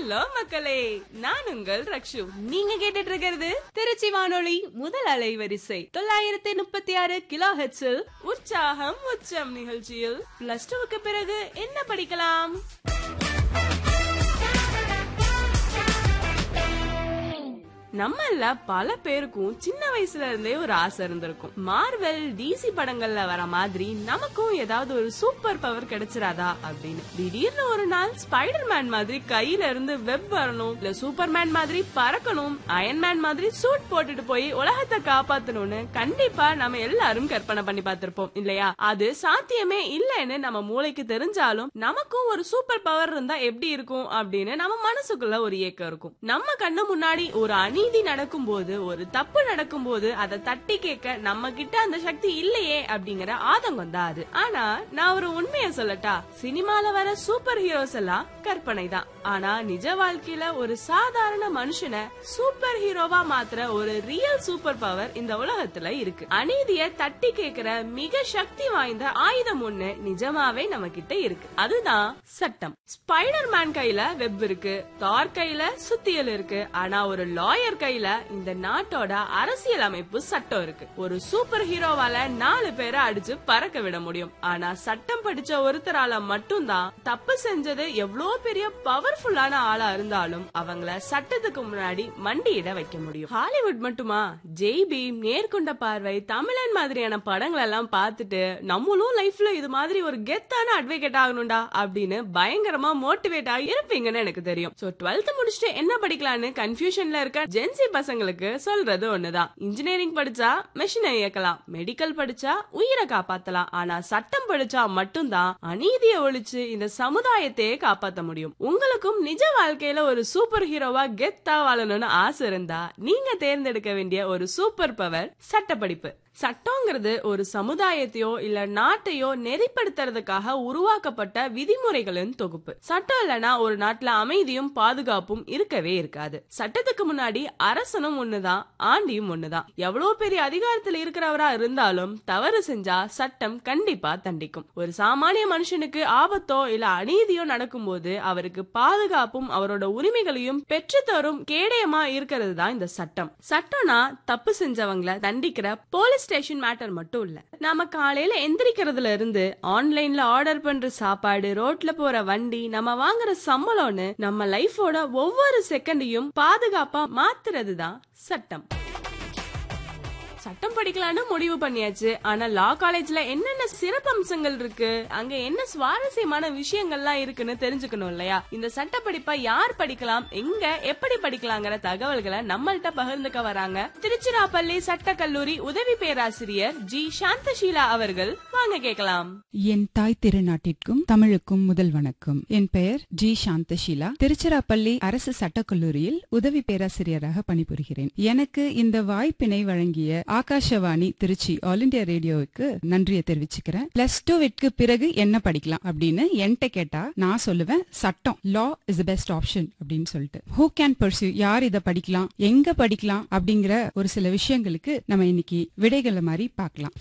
hello மக்களே நான் உங்கள் ரக்ஷு நீங்க கேட்டுட்டு இருக்கிறது திருச்சி வானொலி முதல் அலைவரிசை தொள்ளாயிரத்தி முப்பத்தி ஆறு கிலோ ஹெச்சில் உற்சாகம் உச்சம் நிகழ்ச்சியில் பிளஸ் டூவுக்கு பிறகு என்ன படிக்கலாம் நம்மள பல பேருக்கும் சின்ன வயசுல இருந்தே ஒரு ஆசை இருந்திருக்கும் மார்வெல் டிசி படங்கள்ல வர மாதிரி நமக்கும் ஏதாவது ஒரு சூப்பர் பவர் கிடைச்சிராதா அப்படின்னு திடீர்னு ஒரு நாள் ஸ்பைடர் மேன் மாதிரி கையில இருந்து வெப் வரணும் இல்ல சூப்பர்மேன் மாதிரி பறக்கணும் அயன்மேன் மாதிரி சூட் போட்டுட்டு போய் உலகத்தை காப்பாத்தணும்னு கண்டிப்பா நம்ம எல்லாரும் கற்பனை பண்ணி பார்த்திருப்போம் இல்லையா அது சாத்தியமே இல்லைன்னு நம்ம மூளைக்கு தெரிஞ்சாலும் நமக்கும் ஒரு சூப்பர் பவர் இருந்தா எப்படி இருக்கும் அப்படின்னு நம்ம மனசுக்குள்ள ஒரு ஏக்கம் இருக்கும் நம்ம கண்ணு முன்னாடி ஒரு அநீதி நடக்கும் போது ஒரு தப்பு நடக்கும் போது அதை தட்டி கேட்க நம்ம கிட்ட அந்த சக்தி இல்லையே அப்படிங்கிற ஆதங்கம் தான் அது ஆனா நான் ஒரு உண்மையை சொல்லட்டா சினிமால வர சூப்பர் ஹீரோஸ் எல்லாம் கற்பனை தான் ஆனா நிஜ வாழ்க்கையில ஒரு சாதாரண மனுஷனை சூப்பர் ஹீரோவா மாத்துற ஒரு ரியல் சூப்பர் பவர் இந்த உலகத்துல இருக்கு அநீதிய தட்டி கேக்குற மிக சக்தி வாய்ந்த ஆயுதம் ஒண்ணு நிஜமாவே நம்ம கிட்ட இருக்கு அதுதான் சட்டம் ஸ்பைடர் மேன் கையில வெப் இருக்கு தார் கையில சுத்தியல் இருக்கு ஆனா ஒரு லாயர் கையில இந்த நாட்டோட அரசியல் அமைப்பு சட்டம் இருக்கு ஒரு சூப்பர் ஹீரோவால நாலு பேரை அடிச்சு பறக்க விட முடியும் ஆனா சட்டம் படிச்ச ஒருத்தரால மட்டும்தான் தப்பு செஞ்சது எவ்வளவு பெரிய பவர்ஃபுல்லான ஆளா இருந்தாலும் அவங்கள சட்டத்துக்கு முன்னாடி மண்டியிட வைக்க முடியும் ஹாலிவுட் மட்டுமா ஜெய் பீம் நேர்கொண்ட பார்வை தமிழன் மாதிரியான படங்கள் எல்லாம் பார்த்துட்டு நம்மளும் லைஃப்ல இது மாதிரி ஒரு கெத்தான அட்வொகேட் ஆகணும்டா அப்படின்னு பயங்கரமா மோட்டிவேட் ஆகி இருப்பீங்கன்னு எனக்கு தெரியும் சோ டுவெல்த் முடிச்சுட்டு என்ன படிக்கலாம்னு கன்ஃபியூஷன்ல இருக்க ஜென்சி பசங்களுக்கு சொல்றது ஒண்ணுதான் இன்ஜினியரிங் படிச்சா மெஷினை இயக்கலாம் மெடிக்கல் படிச்சா உயிரை காப்பாத்தலாம் ஆனா சட்டம் படிச்சா மட்டும்தான் அநீதியை ஒழிச்சு இந்த சமுதாயத்தையே காப்பாத்த முடியும் உங்களுக்கும் நிஜ வாழ்க்கையில ஒரு சூப்பர் ஹீரோவா கெத்தா வாழணும்னு ஆசை இருந்தா நீங்க தேர்ந்தெடுக்க வேண்டிய ஒரு சூப்பர் பவர் சட்டப்படிப்பு சட்டங்கிறது ஒரு சமுதாயத்தையோ இல்ல நாட்டையோ நெறிப்படுத்துறதுக்காக உருவாக்கப்பட்ட விதிமுறைகளின் தொகுப்பு சட்டம் இல்லனா ஒரு நாட்டுல அமைதியும் பாதுகாப்பும் இருக்கவே இருக்காது சட்டத்துக்கு முன்னாடி அரசனும் ஒண்ணுதான் ஆண்டியும் ஒண்ணுதான் எவ்வளவு பெரிய அதிகாரத்துல இருக்கிறவரா இருந்தாலும் தவறு செஞ்சா சட்டம் கண்டிப்பா தண்டிக்கும் ஒரு சாமானிய மனுஷனுக்கு ஆபத்தோ இல்ல அநீதியோ நடக்கும்போது அவருக்கு பாதுகாப்பும் அவரோட உரிமைகளையும் பெற்றுத்தரும் கேடயமா இருக்கிறது தான் இந்த சட்டம் சட்டம்னா தப்பு செஞ்சவங்கள தண்டிக்கிற போலீஸ் ஸ்டேஷன் மேட்டர் மட்டும் இல்ல நாம காலையில எந்திரிக்கிறதுல இருந்து ஆன்லைன்ல ஆர்டர் பண்ற சாப்பாடு ரோட்ல போற வண்டி நம்ம வாங்குற சம்பளம்னு நம்ம லைஃபோட ஒவ்வொரு செகண்டையும் பாதுகாப்பா மாத்துறது தான் சட்டம் சட்டம் படிக்கலாம்னு முடிவு பண்ணியாச்சு ஆனா லா காலேஜ்ல என்னென்ன சிறப்பம்சங்கள் இருக்கு அங்க என்ன சுவாரஸ்யமான விஷயங்கள்லாம் இருக்குன்னு தெரிஞ்சுக்கணும் இல்லையா இந்த சட்ட படிப்பை யார் படிக்கலாம் எங்க எப்படி படிக்கலாங்கிற தகவல்களை நம்மள்ட்ட பகிர்ந்துக்க வராங்க திருச்சிராப்பள்ளி சட்ட கல்லூரி உதவி பேராசிரியர் ஜி சாந்தஷீலா அவர்கள் வாங்க கேட்கலாம் என் தாய் திருநாட்டிற்கும் தமிழுக்கும் முதல் வணக்கம் என் பெயர் ஜி சாந்தஷீலா திருச்சிராப்பள்ளி அரசு சட்டக்கல்லூரியில் உதவி பேராசிரியராக பணிபுரிகிறேன் எனக்கு இந்த வாய்ப்பினை வழங்கிய ஆகாஷவாணி திருச்சி ஆல் இண்டியா ரேடியோவுக்கு நன்றியை தெரிவிச்சுக்கிறேன் பிளஸ் டூவிற்கு பிறகு என்ன படிக்கலாம் அப்படின்னு என்கிட்ட கேட்டா நான் சொல்லுவேன் சட்டம் லா இஸ் பெஸ்ட் ஆப்ஷன் அப்படின்னு சொல்லிட்டு ஹூ கேன் பர்சியூ யார் இதை படிக்கலாம் எங்க படிக்கலாம் அப்படிங்கிற ஒரு சில விஷயங்களுக்கு நம்ம இன்னைக்கு விடைகளை மாதிரி பார்க்கலாம்